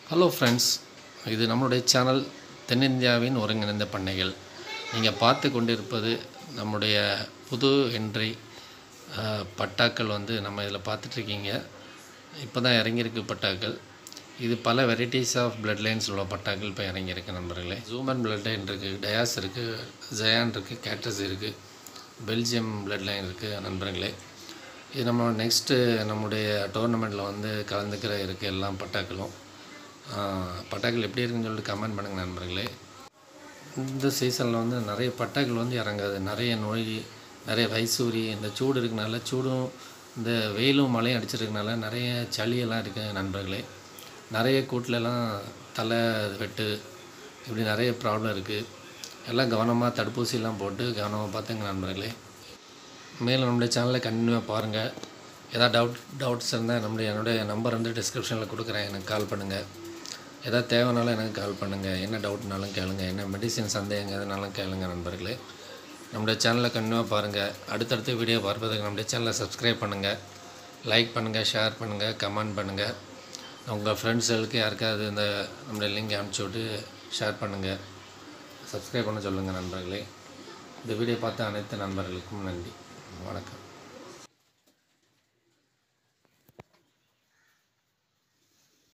hello friends இது நம்மளுடைய channel தென்னிந்தியாவின் ஒருங்கிணைந்த பண்ணைகள் நீங்கள் பார்த்து கொண்டிருப்பது நம்முடைய புது என்ட்ரி அஹ், பட்டாக்கள் வந்து நம்ம இதில் பார்த்துட்ருக்கீங்க இப்போ தான் இறங்கியிருக்கு பட்டாக்கள் இது பல வெரைட்டிஸ் ஆஃப் பிளட் லைன்ஸ் உள்ள பட்டாக்கள் இப்போ இறங்கியிருக்கு நண்பர்களே ஜூமன் பிளட் லைன் இருக்குது டயாஸ் இருக்குது ஜயான் இருக்குது கேட்டஸ் இருக்குது பெல்ஜியம் பிளட் லைன் இருக்குது நண்பர்களே இது நம்ம நெக்ஸ்ட்டு நம்முடைய டோர்னமெண்ட்டில் வந்து கலந்துக்கிற இருக்குது எல்லா பட்டாக்களும் ஆஹ், பட்டாக்கள் எப்படி இருக்குன்னு சொல்லிட்டு கமெண்ட் பண்ணுங்கள் நண்பர்களே இந்த சீசனில் வந்து நிறைய பட்டாக்கள் வந்து இறங்காது நிறைய நோய் நிறைய வைசூரி இந்த சூடு இருக்கனால சூடும் இந்த வெயிலும் மழையும் அடிச்சிருக்கனால நிறைய சளியெல்லாம் இருக்குது நண்பர்களே நிறைய கூட்டிலலாம் தலை வெட்டு இப்படி நிறைய ப்ராப்ளம் இருக்குது எல்லாம் கவனமாக தடுப்பூசிலாம் போட்டு கவனமாக பார்த்துங்க நண்பர்களே மேலும் நம்முடைய சேனலை கண்டினியூவாக பாருங்கள் ஏதாவது டவுட் டவுட்ஸ் இருந்தால் நம்முடைய என்னுடைய நம்பர் வந்து டிஸ்கிரிப்ஷனில் கொடுக்குறேன் எனக்கு கால் பண்ணுங்கள் ஏதாவது தேவைனாலும் எனக்கு கால் பண்ணுங்கள் என்ன டவுட்னாலும் கேளுங்க என்ன மெடிசின் சந்தேகங்க எதுனாலும் கேளுங்க நண்பர்களே நம்முடைய சேனலை கண்டினியூவாக பாருங்கள் அடுத்தடுத்த வீடியோ பார்ப்பதுக்கு நம்முடைய சேனலை சப்ஸ்கிரைப் பண்ணுங்கள் லைக் பண்ணுங்கள் ஷேர் பண்ணுங்கள் கமெண்ட் பண்ணுங்கள் உங்கள் ஃப்ரெண்ட்ஸுகளுக்கு யாருக்காவது இந்த நம்முடைய லிங்க் அனுப்பிச்சி விட்டு ஷேர் பண்ணுங்கள் சப்ஸ்கிரைப் பண்ண சொல்லுங்கள் நண்பர்களே இந்த வீடியோ பார்த்த அனைத்து நண்பர்களுக்கும் நன்றி வணக்கம்